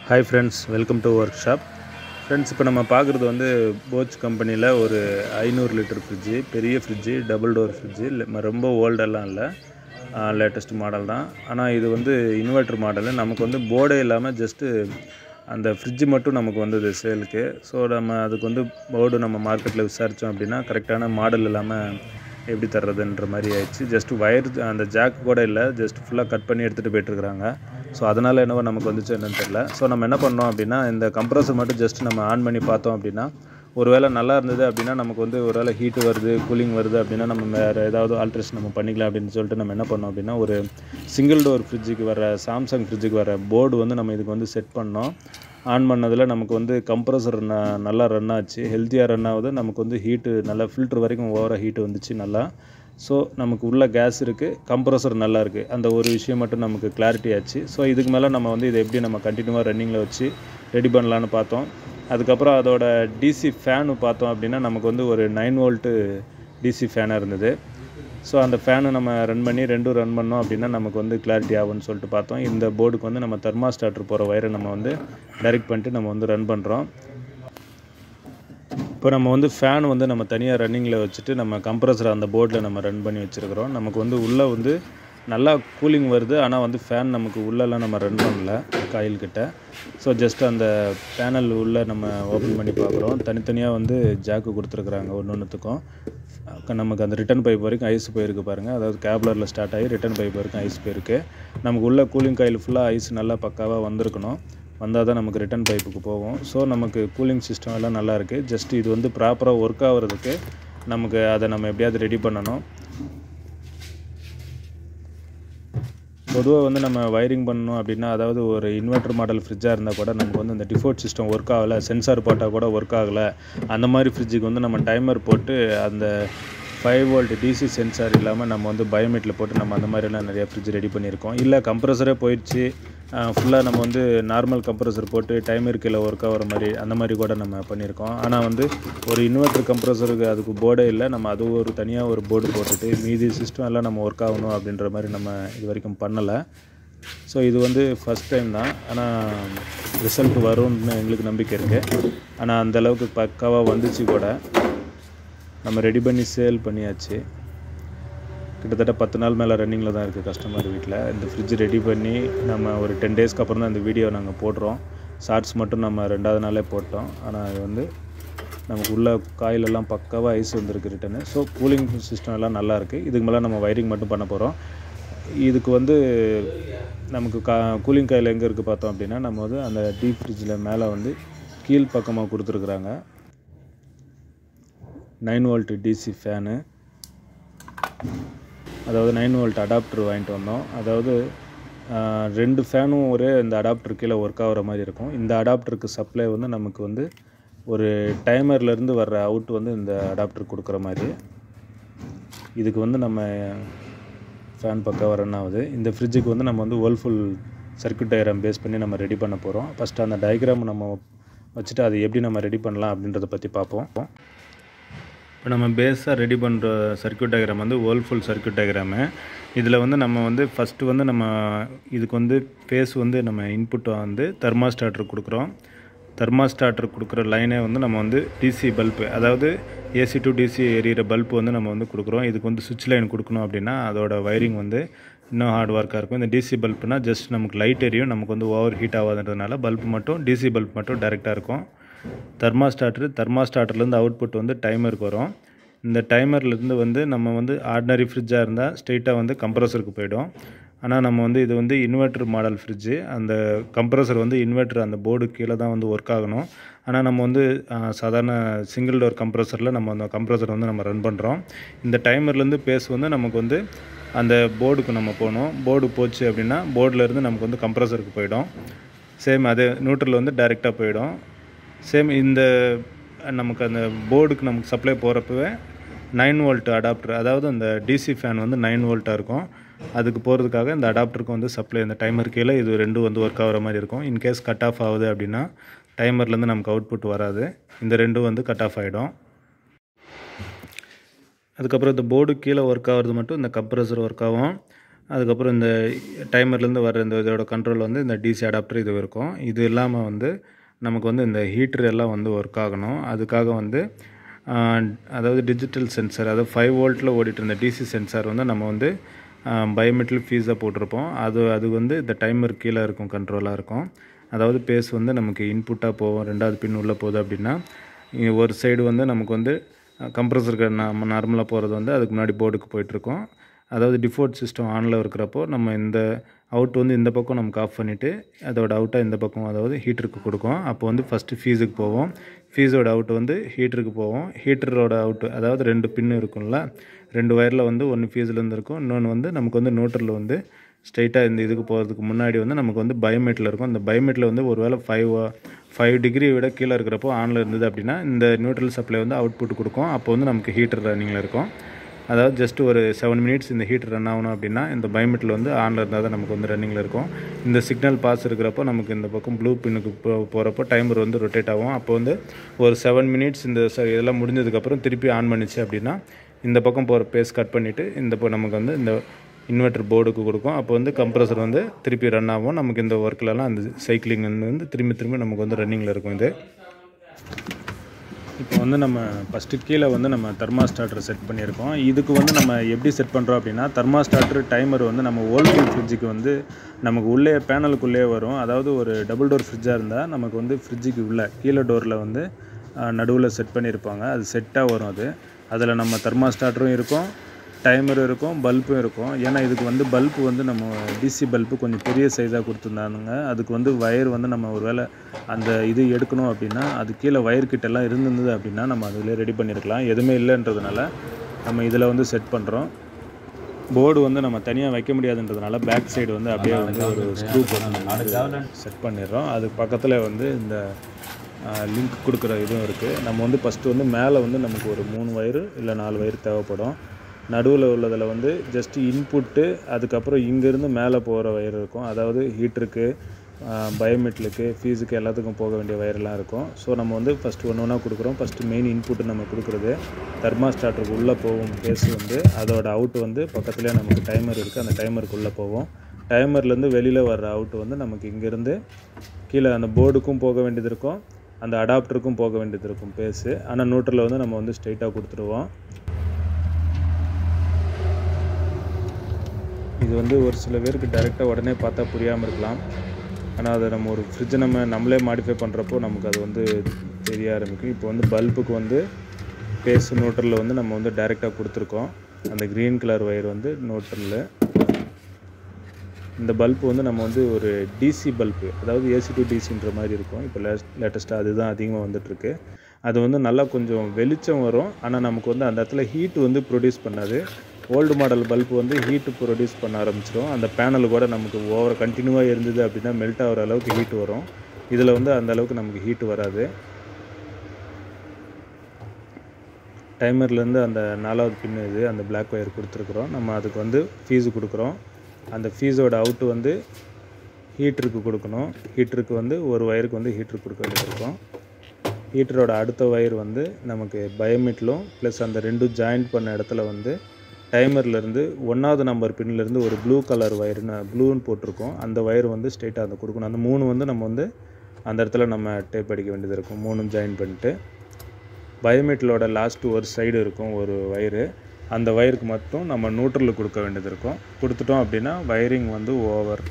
hi friends welcome to workshop friends இப்போ நம்ம பார்க்குறது வந்து போச் கம்பெனியில் ஒரு ஐநூறு லிட்டர் ஃப்ரிட்ஜு பெரிய ஃப்ரிட்ஜு டபுள் டோர் ஃப்ரிட்ஜு ரொம்ப ஓல்டெல்லாம் இல்லை லேட்டஸ்ட் மாடல் தான் ஆனால் இது வந்து இன்வெர்ட்டர் மாடலு நமக்கு வந்து போர்டே இல்லாமல் ஜஸ்ட்டு அந்த ஃப்ரிட்ஜு மட்டும் நமக்கு வந்தது சேலுக்கு ஸோ நம்ம அதுக்கு வந்து போர்டு நம்ம மார்க்கெட்டில் விசாரித்தோம் அப்படின்னா கரெக்டான மாடல் இல்லாமல் எப்படி தர்றதுன்ற மாதிரி ஆயிடுச்சு ஜஸ்ட் ஒயர் அந்த ஜாக் கூட இல்லை ஜஸ்ட் ஃபுல்லாக கட் பண்ணி எடுத்துகிட்டு போயிட்டுருக்குறாங்க ஸோ அதனால் என்னவோ நமக்கு வந்துச்சு என்னன்னு தெரில ஸோ நம்ம என்ன பண்ணோம் அப்படின்னா இந்த கம்ப்ரஸர் மட்டும் ஜஸ்ட் நம்ம ஆன் பண்ணி பார்த்தோம் அப்படின்னா ஒருவேளை நல்லா இருந்தது அப்படின்னா நமக்கு வந்து ஒருவேளை ஹீட்டு வருது கூலிங் வருது அப்படின்னா நம்ம வேறு ஏதாவது ஆல்ட்ரேஷன் நம்ம பண்ணிக்கலாம் அப்படின்னு சொல்லிட்டு நம்ம என்ன பண்ணோம் அப்படின்னா ஒரு சிங்கிள் டோர் ஃப்ரிட்ஜுக்கு வர சாம்சங் ஃப்ரிட்ஜுக்கு வர போர்டு வந்து நம்ம இதுக்கு வந்து செட் பண்ணோம் ஆன் பண்ணதில் நமக்கு வந்து கம்ப்ரஸர் நல்லா ரன் ஆச்சு ஹெல்த்தியாக ரன் ஆகுது நமக்கு வந்து ஹீட்டு நல்லா ஃபில்ட்ரு வரைக்கும் ஓவராக ஹீட்டு வந்துச்சு நல்லா ஸோ நமக்கு உள்ள கேஸ் இருக்குது கம்ப்ரஸர் நல்லா இருக்குது அந்த ஒரு விஷயம் மட்டும் நமக்கு கிளாரிட்டி ஆச்சு ஸோ இதுக்கு மேலே நம்ம வந்து இதை எப்படி நம்ம கண்டினியூவாக ரன்னிங்கில் வச்சு ரெடி பண்ணலான்னு பார்த்தோம் அதுக்கப்புறம் அதோட டிசி ஃபேனு பார்த்தோம் அப்படின்னா நமக்கு வந்து ஒரு நைன் வோல்ட்டு டிசி ஃபேனாக இருந்தது ஸோ அந்த ஃபேனு நம்ம ரன் பண்ணி ரெண்டும் ரன் பண்ணோம் அப்படின்னா நமக்கு வந்து கிளாரிட்டி ஆகும்னு சொல்லிட்டு பார்த்தோம் இந்த போர்டுக்கு வந்து நம்ம தெர்மாஸ்டாட்டர் போகிற வயரை நம்ம வந்து டைரெக்ட் பண்ணிட்டு நம்ம வந்து ரன் பண்ணுறோம் இப்போ நம்ம வந்து ஃபேன் வந்து நம்ம தனியாக ரன்னிங்கில் வச்சுட்டு நம்ம கம்ப்ரஸர் அந்த போர்டில் நம்ம ரன் பண்ணி வச்சுருக்கிறோம் நமக்கு வந்து உள்ளே வந்து நல்லா கூலிங் வருது ஆனால் வந்து ஃபேன் நமக்கு உள்ளெல்லாம் நம்ம ரன் பண்ணல காயில் கிட்ட ஸோ ஜஸ்ட் அந்த பேனல் உள்ளே நம்ம ஓப்பன் பண்ணி பார்க்குறோம் தனித்தனியாக வந்து ஜாக்கு கொடுத்துருக்குறாங்க ஒன்று ஒன்றுத்துக்கும் நமக்கு அந்த ரிட்டன் பைப் வரைக்கும் ஐஸ் போயிருக்கு பாருங்கள் அதாவது கேப்லரில் ஸ்டார்ட் ஆகி ரிட்டன் பைப் வரைக்கும் ஐஸ் போயிருக்கு நமக்கு உள்ள கூலிங் காயில் ஃபுல்லாக ஐஸ் நல்லா பக்காவாக வந்திருக்கணும் வந்தால் தான் நமக்கு ரிட்டன் பைப்புக்கு போகும் ஸோ நமக்கு கூலிங் சிஸ்டம் எல்லாம் நல்லா இருக்குது ஜஸ்ட் இது வந்து ப்ராப்பராக ஒர்க் ஆகிறதுக்கு நமக்கு அதை நம்ம எப்படியாவது ரெடி பண்ணணும் பொதுவாக வந்து நம்ம வயரிங் பண்ணணும் அப்படின்னா அதாவது ஒரு இன்வெர்டர் மாடல் ஃப்ரிட்ஜாக இருந்தால் கூட நமக்கு வந்து இந்த டிஃபோர்ட் சிஸ்டம் ஒர்க் ஆகலை சென்சார் போட்டால் கூட ஒர்க் ஆகலை அந்த மாதிரி ஃப்ரிட்ஜுக்கு வந்து நம்ம டைமர் போட்டு அந்த ஃபைவ் வோல்ட் டிசி சென்சார் இல்லாமல் நம்ம வந்து பயோமெட்டில் போட்டு நம்ம அந்த மாதிரிலாம் நிறைய ஃப்ரிட்ஜ் ரெடி பண்ணியிருக்கோம் இல்லை கம்ப்ரஸரே போயிடுச்சு ஃபுல்லாக நம்ம வந்து நார்மல் கம்ப்ரஸர் போட்டு டைமர் கீழே ஒர்க் ஆகிற மாதிரி அந்த மாதிரி கூட நம்ம பண்ணியிருக்கோம் ஆனால் வந்து ஒரு இன்வெர்டர் கம்ப்ரஸருக்கு அதுக்கு போர்டே இல்லை நம்ம அது ஒரு தனியாக ஒரு போர்டு போட்டுட்டு மீதி சிஸ்டம் எல்லாம் நம்ம ஒர்க் ஆகணும் அப்படின்ற மாதிரி நம்ம இது வரைக்கும் பண்ணலை ஸோ இது வந்து ஃபஸ்ட் டைம் தான் ஆனால் ரிசல்ட் வரும்னு எங்களுக்கு நம்பிக்கை இருக்குது ஆனால் அந்தளவுக்கு பக்காவாக வந்துச்சு கூட நம்ம ரெடி பண்ணி சேல் பண்ணியாச்சு கிட்டத்தட்ட பத்து நாள் மேலே ரன்னிங்கில் தான் இருக்குது கஸ்டமர் வீட்டில் இந்த ஃப்ரிட்ஜ் ரெடி பண்ணி நம்ம ஒரு டென் டேஸ்க்கு அப்புறம் தான் இந்த வீடியோ நாங்கள் போடுறோம் ஷார்ட்ஸ் மட்டும் நம்ம ரெண்டாவது நாளே போட்டோம் ஆனால் அது வந்து நமக்கு உள்ள காயிலெல்லாம் பக்காவாக ஐஸ் வந்திருக்கு ரிட்டனு ஸோ கூலிங் சிஸ்டம் எல்லாம் நல்லாயிருக்கு இதுக்கு மேலே நம்ம வயரிங் மட்டும் பண்ண போகிறோம் இதுக்கு வந்து நமக்கு கா கூலிங் காயில் எங்கே இருக்குது பார்த்தோம் அப்படின்னா நம்ம வந்து அந்த டீப் ஃப்ரிட்ஜில் மேலே வந்து கீழ் பக்கமாக கொடுத்துருக்குறாங்க நைன் வோல்ட் டிசி ஃபேனு அதாவது நைன் வோல்ட் அடாப்டர் வாங்கிட்டு வந்தோம் அதாவது ரெண்டு ஃபேனும் ஒரே இந்த அடாப்டர் கீழே ஒர்க் ஆகிற மாதிரி இருக்கும் இந்த அடாப்டருக்கு சப்ளை வந்து நமக்கு வந்து ஒரு டைமர்லேருந்து வர்ற அவுட் வந்து இந்த அடாப்டர் கொடுக்குற மாதிரி இதுக்கு வந்து நம்ம ஃபேன் பக்கம் ரன் ஆகுது இந்த ஃப்ரிட்ஜுக்கு வந்து நம்ம வந்து வேர்ல்ஃபுல் சர்க்கியூட் டயக்ராம் பேஸ் பண்ணி நம்ம ரெடி பண்ண போகிறோம் ஃபஸ்ட்டு அந்த டயக்ராம் நம்ம வச்சுட்டு அதை எப்படி நம்ம ரெடி பண்ணலாம் அப்படின்றத பற்றி பார்ப்போம் இப்போ நம்ம பேஸாக ரெடி பண்ணுற சர்க்கியூட் டயக்ராம் வந்து வேர்ல்ஃபுல் சர்க்கியூட் டயக்ராமு இதில் வந்து நம்ம வந்து ஃபஸ்ட்டு வந்து நம்ம இதுக்கு வந்து ஃபேஸ் வந்து நம்ம இன்புட்டை வந்து தெர்மாஸ்டாட்டர் கொடுக்குறோம் தெர்மாஸ்டாட்டர் கொடுக்குற லைனே வந்து நம்ம வந்து டிசி பல்பு அதாவது ஏசி டு டிசி எரியிற பல்ப் வந்து நம்ம வந்து கொடுக்குறோம் இதுக்கு வந்து சுவிட்ச் லைன் கொடுக்கணும் அப்படின்னா அதோட வயரிங் வந்து இன்னும் ஹார்ட் ஒர்க்காக இருக்கும் இந்த டிசி பல்ப்னா ஜஸ்ட் நமக்கு லைட் எரியும் நமக்கு வந்து ஓவர் ஹீட் ஆகாதுன்றதுனால பல்ப் மட்டும் டிசி பல்ப் மட்டும் டேரெக்டாக இருக்கும் தெர்மாஸ்டாட்டர் தெர்மாஸ்டாட்டர்லேருந்து அவுட்புட் வந்து டைமருக்கு வரும் இந்த டைமர்லேருந்து வந்து நம்ம வந்து ஆர்டினரி ஃப்ரிட்ஜாக இருந்தால் ஸ்ட்ரெயிட்டாக வந்து கம்ப்ரஸருக்கு போயிடும் ஆனால் நம்ம வந்து இது வந்து இன்வெர்ட்டர் மாடல் ஃப்ரிட்ஜு அந்த கம்ப்ரஸர் வந்து இன்வெர்ட்டர் அந்த போர்டு கீழே தான் வந்து ஒர்க் ஆகணும் ஆனால் நம்ம வந்து சாதாரண சிங்கிள் டோர் கம்ப்ரஸரில் நம்ம அந்த கம்ப்ரஸர் வந்து நம்ம ரன் பண்ணுறோம் இந்த டைமர்லேருந்து பேஸ் வந்து நமக்கு வந்து அந்த போர்டுக்கு நம்ம போகணும் போர்டு போச்சு அப்படின்னா போர்டிலேருந்து நமக்கு வந்து கம்ப்ரஸருக்கு போயிடும் சேம் அதே நியூட்ரல் வந்து டைரெக்டாக போயிடும் சேம் இந்த நமக்கு அந்த போர்டுக்கு நமக்கு சப்ளை போகிறப்பவே நைன் வோல்ட் அடாப்டர் அதாவது அந்த டிசி ஃபேன் வந்து நைன் வோல்ட்டாக இருக்கும் அதுக்கு போகிறதுக்காக இந்த அடாப்டருக்கு வந்து சப்ளை இந்த டைமர் கீழே இது ரெண்டும் வந்து ஒர்க் ஆகிற மாதிரி இருக்கும் இன்கேஸ் கட் ஆஃப் ஆகுது அப்படின்னா டைமர்லேருந்து நமக்கு அவுட்புட் வராது இந்த ரெண்டும் வந்து கட் ஆஃப் ஆகிடும் அதுக்கப்புறம் இந்த போர்டு கீழே ஒர்க் ஆகிறது மட்டும் இந்த கம்ப்ரஸர் ஒர்க் ஆகும் அதுக்கப்புறம் இந்த டைமர்லேருந்து வர இந்த இதோட கண்ட்ரோல் வந்து இந்த டிசி அடாப்டர் இது இருக்கும் இது இல்லாமல் வந்து நமக்கு வந்து இந்த ஹீட்ரு எல்லாம் வந்து ஒர்க் ஆகணும் அதுக்காக வந்து ஆஹ், அதாவது டிஜிட்டல் சென்சார் அதாவது ஃபைவ் வோல்ட்டில் ஓடிட்டு இருந்த டிசி சென்சார் வந்து நம்ம வந்து பயோமெட்ரிக் ஃபீஸாக போட்டிருப்போம் அது அது வந்து இந்த டைமர் கீழே இருக்கும் கண்ட்ரோலாக இருக்கும் அதாவது பேஸ் வந்து நமக்கு இன்புட்டாக போகும் ரெண்டாவது பின் உள்ளே போகுது அப்படின்னா இங்க ஒரு சைடு வந்து நமக்கு வந்து கம்ப்ரஸருக்கு நம்ம நார்மலாக போகிறது வந்து அதுக்கு முன்னாடி போர்டுக்கு போயிட்டுருக்கோம் அதாவது டிஃபால்ட் சிஸ்டம் ஆனில் இருக்கிறப்போ நம்ம இந்த அவுட் வந்து இந்த பக்கம் நமக்கு ஆஃப் பண்ணிவிட்டு அதோட அவுட்டாக இந்த பக்கம் அதாவது ஹீட்டருக்கு கொடுக்கும் அப்போ வந்து ஃபஸ்ட்டு ஃபீஸுக்கு போவோம் ஃபீஸோட அவுட் வந்து ஹீட்டருக்கு போவோம் ஹீட்டரோட அவுட்டு அதாவது ரெண்டு பின்னு இருக்கும்ல ரெண்டு ஒயரில் வந்து ஒன்று ஃபீஸ்லேருந்து இருக்கும் இன்னொன்று வந்து நமக்கு வந்து நோட்டரில் வந்து ஸ்ட்ரைட்டாக இந்த இதுக்கு போகிறதுக்கு முன்னாடி வந்து நமக்கு வந்து பயோமெட்டில் இருக்கும் அந்த பயோமெட்டில் வந்து ஒரு வேளை ஃபைவ் ஃபைவ் டிகிரி விட கீழே இருக்கிறப்போ ஆனில் இருந்தது அப்படின்னா இந்த நியூட்ரல் சப்ளை வந்து அவுட்புட் கொடுக்கும் அப்போ வந்து நமக்கு ஹீட்டர் ரன்னிங்கில் இருக்கும் அதாவது ஜஸ்ட் ஒரு செவன் மினிட்ஸ் இந்த ஹீட்டர் ரன் ஆகணும் அப்படின்னா இந்த பயோமெட்டில் வந்து ஆனில் இருந்தால் தான் நமக்கு வந்து ரன்னிங்கில் இருக்கும் இந்த சிக்னல் பாஸ் இருக்கிறப்போ நமக்கு இந்த பக்கம் ப்ளூ பின்னுக்கு போ போகிறப்போ டைமர் வந்து ரொட்டேட் ஆகும் அப்போ வந்து ஒரு செவன் மினிட்ஸ் இந்த ச இதெல்லாம் முடிஞ்சதுக்கப்புறம் திருப்பி ஆன் பண்ணிச்சு அப்படின்னா இந்த பக்கம் போகிற பேஸ் கட் பண்ணிவிட்டு இந்த இப்போ நமக்கு வந்து இந்த இன்வெர்ட்டர் போர்டுக்கு கொடுக்கும் அப்போ வந்து கம்ப்ரஸர் வந்து திருப்பி ரன் ஆகும் நமக்கு இந்த ஒர்க்லலாம் அந்த சைக்கிளிங் வந்து திரும்பி திரும்பி நமக்கு வந்து ரன்னிங்கில் இருக்கும் இது இப்போ வந்து நம்ம ஃபஸ்ட்டு கீழே வந்து நம்ம தெர்மாஸ்டார்டர் செட் பண்ணியிருக்கோம் இதுக்கு வந்து நம்ம எப்படி செட் பண்ணுறோம் அப்படின்னா தெர்மாஸ்டார்டர் டைமர் வந்து நம்ம ஓல்ஃபீல் ஃப்ரிட்ஜுக்கு வந்து நமக்கு உள்ளே பேனலுக்குள்ளே வரும் அதாவது ஒரு டபுள் டோர் ஃப்ரிட்ஜாக இருந்தால் நமக்கு வந்து ஃப்ரிட்ஜுக்கு உள்ள கீழே டோரில் வந்து நடுவில் செட் பண்ணியிருப்பாங்க அது செட்டாக வரும் அது அதில் நம்ம தெர்மாஸ்டார்டரும் இருக்கும் டைமர் இருக்கும் பல்பும் இருக்கும் ஏன்னா இதுக்கு வந்து பல்பு வந்து நம்ம டிசி பல்பு கொஞ்சம் பெரிய சைஸாக கொடுத்துருந்தானுங்க அதுக்கு வந்து வயர் வந்து நம்ம ஒரு வேளை அந்த இது எடுக்கணும் அப்படின்னா அது கீழே வயர் கிட்டெல்லாம் இருந்திருந்தது அப்படின்னா நம்ம அதில் ரெடி பண்ணியிருக்கலாம் எதுவுமே இல்லைன்றதுனால நம்ம இதில் வந்து செட் பண்ணுறோம் போர்டு வந்து நம்ம தனியாக வைக்க முடியாதுன்றதுனால பேக் சைடு வந்து அப்படியே வந்து ஒரு ஸ்க்ரூ போட்டு செட் பண்ணிடுறோம் அதுக்கு பக்கத்தில் வந்து இந்த லிங்க் கொடுக்குற இதுவும் இருக்குது நம்ம வந்து ஃபஸ்ட்டு வந்து மேலே வந்து நமக்கு ஒரு மூணு வயரு இல்லை நாலு வயர் தேவைப்படும் நடுவில் உள்ளதில் வந்து ஜஸ்ட் இன்புட்டு அதுக்கப்புறம் இங்கேருந்து மேலே போகிற வயர் இருக்கும் அதாவது ஹீட்டருக்கு பயோமெட்ரிக்கு ஃபீஸுக்கு எல்லாத்துக்கும் போக வேண்டிய வயர்லாம் இருக்கும் ஸோ நம்ம வந்து ஃபஸ்ட்டு ஒன்று ஒன்றா கொடுக்குறோம் ஃபஸ்ட்டு மெயின் இன்புட்டு நம்ம கொடுக்குறது தெர்மாஸ்டார்டருக்கு உள்ளே போகும் பேஸ் வந்து அதோட அவுட் வந்து பக்கத்துலேயே நமக்கு டைமர் இருக்குது அந்த டைமருக்கு உள்ளே போகும் டைமர்லேருந்து வெளியில் வர்ற அவுட் வந்து நமக்கு இங்கேருந்து கீழே அந்த போர்டுக்கும் போக வேண்டியது இருக்கும் அந்த அடாப்டருக்கும் போக வேண்டியது இருக்கும் பேஸு ஆனால் நூற்றில் வந்து நம்ம வந்து ஸ்ட்ரைட்டாக கொடுத்துருவோம் இது வந்து ஒரு சில பேருக்கு டைரெக்டாக உடனே பார்த்தா புரியாமல் இருக்கலாம் ஆனால் அதை நம்ம ஒரு ஃப்ரிட்ஜை நம்ம நம்மளே மாடிஃபை பண்ணுறப்போ நமக்கு அது வந்து தெரிய ஆரம்பிக்கும் இப்போ வந்து பல்புக்கு வந்து பேஸ் நோட்டரில் வந்து நம்ம வந்து டைரெக்டாக கொடுத்துருக்கோம் அந்த க்ரீன் கலர் ஒயர் வந்து நோட்டரில் இந்த பல்ப் வந்து நம்ம வந்து ஒரு டிசி பல்பு அதாவது ஏசி டு டிசின்ற மாதிரி இருக்கும் இப்போ லேட்டஸ்ட்டாக அதுதான் அதிகமாக வந்துட்டுருக்கு அது வந்து நல்லா கொஞ்சம் வெளிச்சம் வரும் ஆனால் நமக்கு வந்து அந்த இடத்துல ஹீட் வந்து ப்ரொடியூஸ் பண்ணாது ஓல்டு மாடல் பல்ப் வந்து ஹீட்டு ப்ரொடியூஸ் பண்ண ஆரம்பிச்சிடும் அந்த பேனல் கூட நமக்கு ஓவர் கண்டினியூவாக இருந்தது அப்படின்னா மெல்ட் ஆகிற அளவுக்கு ஹீட் வரும் இதில் வந்து அந்த அளவுக்கு நமக்கு ஹீட் வராது டைமர்லேருந்து அந்த நாலாவது பின் இது அந்த பிளாக் ஒயர் கொடுத்துருக்குறோம் நம்ம அதுக்கு வந்து ஃபீஸு கொடுக்குறோம் அந்த ஃபீஸோட அவுட்டு வந்து ஹீட்டருக்கு கொடுக்கணும் ஹீட்டருக்கு வந்து ஒரு ஒயருக்கு வந்து ஹீட்டருக்கு கொடுக்க வேண்டியது இருக்கும் ஹீட்டரோட அடுத்த ஒயர் வந்து நமக்கு பயோமீட்டலும் ப்ளஸ் அந்த ரெண்டும் ஜாயிண்ட் பண்ண இடத்துல வந்து டைமர்லேருந்து ஒன்றாவது நம்பர் பின்லேருந்து ஒரு ப்ளூ கலர் ஒயர்னு ப்ளூன்னு போட்டிருக்கோம் அந்த ஒயர் வந்து ஸ்ட்ரெயிட்டாக அந்த கொடுக்கணும் அந்த மூணு வந்து நம்ம வந்து அந்த இடத்துல நம்ம டேப் அடிக்க வேண்டியது இருக்கும் மூணும் ஜாயின் பண்ணிட்டு பயோமீட்டலோட லாஸ்ட் ஒரு சைடு இருக்கும் ஒரு ஒயரு அந்த ஒயருக்கு மட்டும் நம்ம நியூட்ரலில் கொடுக்க வேண்டியது இருக்கும் கொடுத்துட்டோம் அப்படின்னா வயரிங் வந்து ஓவர்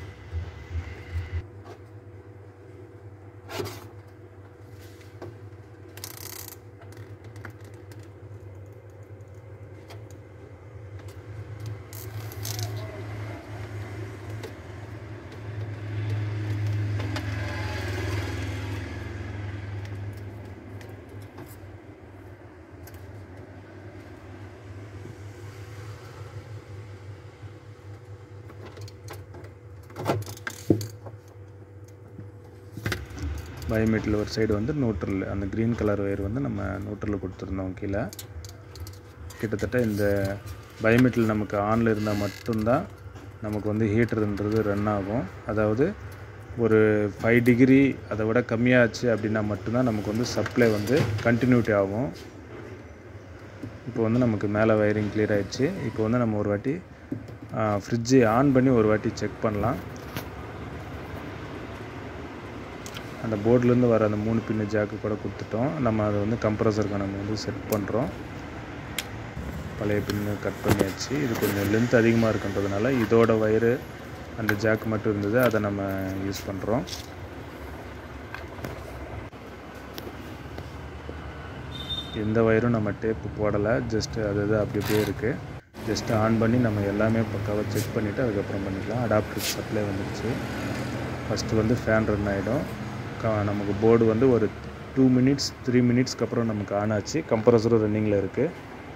பயோமீட்டரில் ஒரு சைடு வந்து நியூட்ரல் அந்த க்ரீன் கலர் ஒயர் வந்து நம்ம நியூட்ரலில் கொடுத்துருந்தோம் கீழே கிட்டத்தட்ட இந்த பயோமீட்டரில் நமக்கு ஆனில் இருந்தால் மட்டும்தான் நமக்கு வந்து ஹீட்டருன்றது ரன் ஆகும் அதாவது ஒரு ஃபைவ் டிகிரி அதை விட கம்மியாச்சு அப்படின்னா மட்டும்தான் நமக்கு வந்து சப்ளை வந்து கண்டினியூட்டி ஆகும் இப்போ வந்து நமக்கு மேலே வயரிங் கிளியர் ஆயிடுச்சு இப்போ வந்து நம்ம ஒரு வாட்டி ஃப்ரிட்ஜை ஆன் பண்ணி ஒரு வாட்டி செக் பண்ணலாம் அந்த போர்ட்லேருந்து வர அந்த மூணு பின்னு ஜாக்கு கூட கொடுத்துட்டோம் நம்ம அதை வந்து கம்ப்ரஸருக்கு நம்ம வந்து செட் பண்ணுறோம் பழைய பின்னு கட் பண்ணியாச்சு இது கொஞ்சம் லென்த் அதிகமாக இருக்குன்றதுனால இதோட வயரு அந்த ஜாக் மட்டும் இருந்தது அதை நம்ம யூஸ் பண்ணுறோம் எந்த வயரும் நம்ம டேப்பு போடலை ஜஸ்ட்டு அது அது அப்படி அப்படியே இருக்குது ஜஸ்ட்டு ஆன் பண்ணி நம்ம எல்லாமே பக்காவாக செக் பண்ணிவிட்டு அதுக்கப்புறம் பண்ணிக்கலாம் அடாப்டருக்கு சப்ளை வந்துடுச்சு ஃபஸ்ட்டு வந்து ஃபேன் ரன் ஆகிடும் க நமக்கு போர்டு வந்து ஒரு டூ மினிட்ஸ் த்ரீ மினிட்ஸ்க்கு அப்புறம் நமக்கு ஆன் ஆச்சு கம்ப்ரஸரும் ரன்னிங்கில் இருக்குது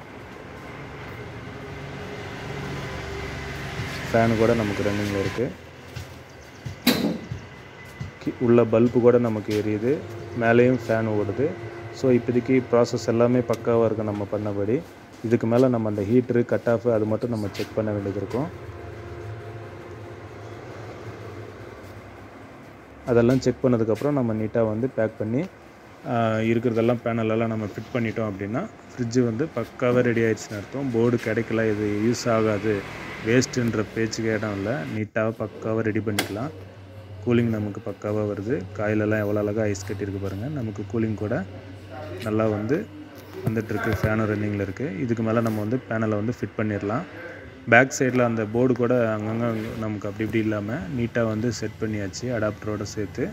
ஃபேனு கூட நமக்கு ரன்னிங்கில் இருக்குது உள்ள பல்பு கூட நமக்கு எரியுது மேலேயும் ஃபேன் ஓடுது ஸோ இப்போதைக்கு ப்ராசஸ் எல்லாமே பக்காவாக இருக்குது நம்ம பண்ணபடி இதுக்கு மேலே நம்ம அந்த ஹீட்ரு கட் ஆஃப் அது மட்டும் நம்ம செக் பண்ண வேண்டியது இருக்கும் அதெல்லாம் செக் பண்ணதுக்கப்புறம் நம்ம நீட்டாக வந்து பேக் பண்ணி இருக்கிறதெல்லாம் பேனலெல்லாம் நம்ம ஃபிட் பண்ணிட்டோம் அப்படின்னா ஃப்ரிட்ஜு வந்து பக்காவாக ரெடி ஆயிடுச்சுன்னு அர்த்தம் போர்டு கிடைக்கல இது யூஸ் ஆகாது வேஸ்ட்டுன்ற பேச்சுக்கு இடம் இல்லை நீட்டாக பக்காவாக ரெடி பண்ணிக்கலாம் கூலிங் நமக்கு பக்காவாக வருது காயிலெல்லாம் எவ்வளோ அழகாக ஐஸ் கட்டியிருக்கு பாருங்கள் நமக்கு கூலிங் கூட நல்லா வந்து வந்துட்டுருக்கு ஃபேனும் ரன்னிங்கில் இருக்குது இதுக்கு மேலே நம்ம வந்து பேனலை வந்து ஃபிட் பண்ணிடலாம் பேக் சைடில் அந்த போர்டு கூட அங்கங்கே நமக்கு அப்படி இப்படி இல்லாமல் நீட்டாக வந்து செட் பண்ணியாச்சு அடாப்டரோடு சேர்த்து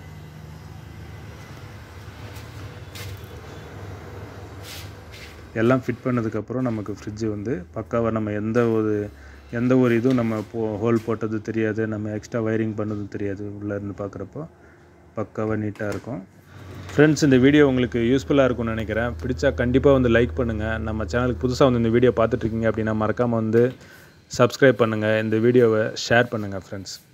எல்லாம் ஃபிட் பண்ணதுக்கப்புறம் நமக்கு ஃப்ரிட்ஜு வந்து பக்காவாக நம்ம எந்த ஒரு எந்த ஒரு இதுவும் நம்ம போ ஹோல் போட்டது தெரியாது நம்ம எக்ஸ்ட்ரா வயரிங் பண்ணதும் தெரியாது உள்ளே இருந்து பார்க்குறப்போ பக்காவாக நீட்டாக இருக்கும் ஃப்ரெண்ட்ஸ் இந்த வீடியோ உங்களுக்கு யூஸ்ஃபுல்லாக இருக்கும்னு நினைக்கிறேன் பிடிச்சா கண்டிப்பாக வந்து லைக் பண்ணுங்கள் நம்ம சேனலுக்கு புதுசாக வந்து இந்த வீடியோ பார்த்துட்ருக்கீங்க அப்படின்னா மறக்காமல் வந்து சப்ஸ்கிரைப் பண்ணுங்கள் இந்த வீடியோவை ஷேர் பண்ணுங்கள் ஃப்ரெண்ட்ஸ்